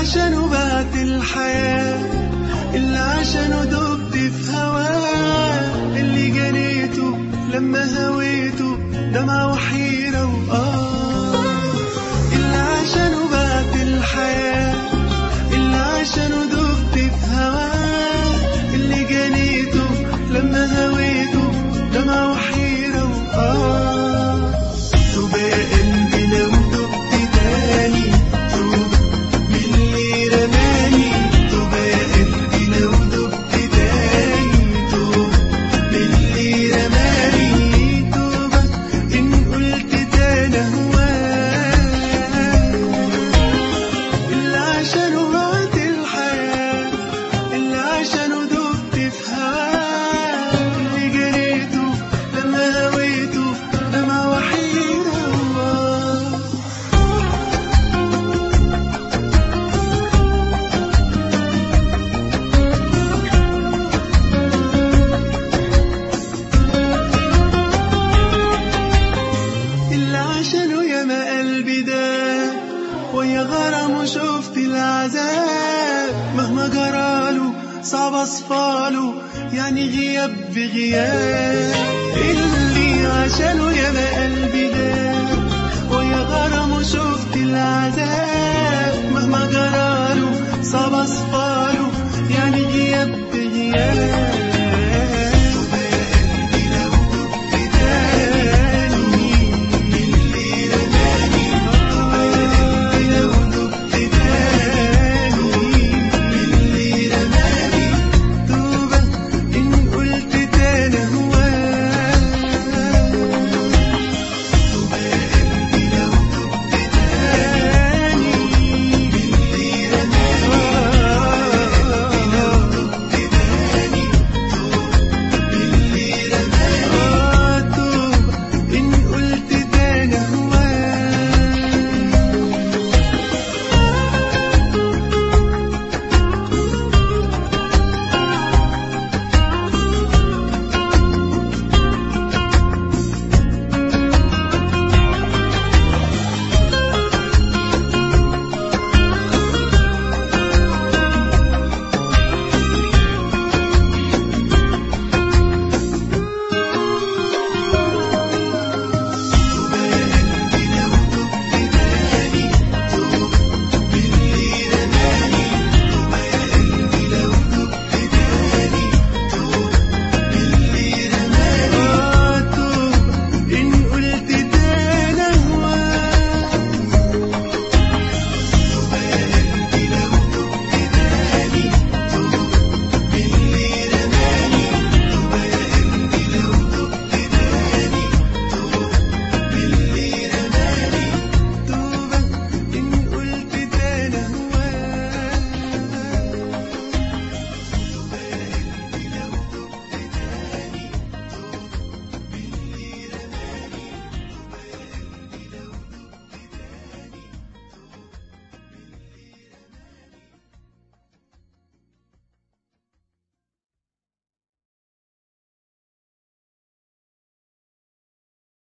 عشانه بعت الحياة اللي عشانه دبت في هواه اللي جنيته لما هويته دمعة وحيرة وآه اللي عشانه بعت الحياة اللي عشانه دبت في هواه اللي جنيته لما هويته دمعة وحيرة وآه توبة يا قلبي لو دبت تاني توبة من اللي رماني توبة يا قلبي لو دبت تاني توبة من اللي رماني توبة إن قلت تاني هواه اللي عشانه وقت الحياة اللي عشانه دبت في هواه اللي جريته لما هويته دمعة وحيرة وآه اللي عشانه ياما قلبي ده ويا غرامه شفت العذاب مهما جراله صعب اصفاله يعني غياب بغياب اللي عشانه ياما قلبي ده ويا غرامه شفت العذاب مهما جراله صعب اصفاله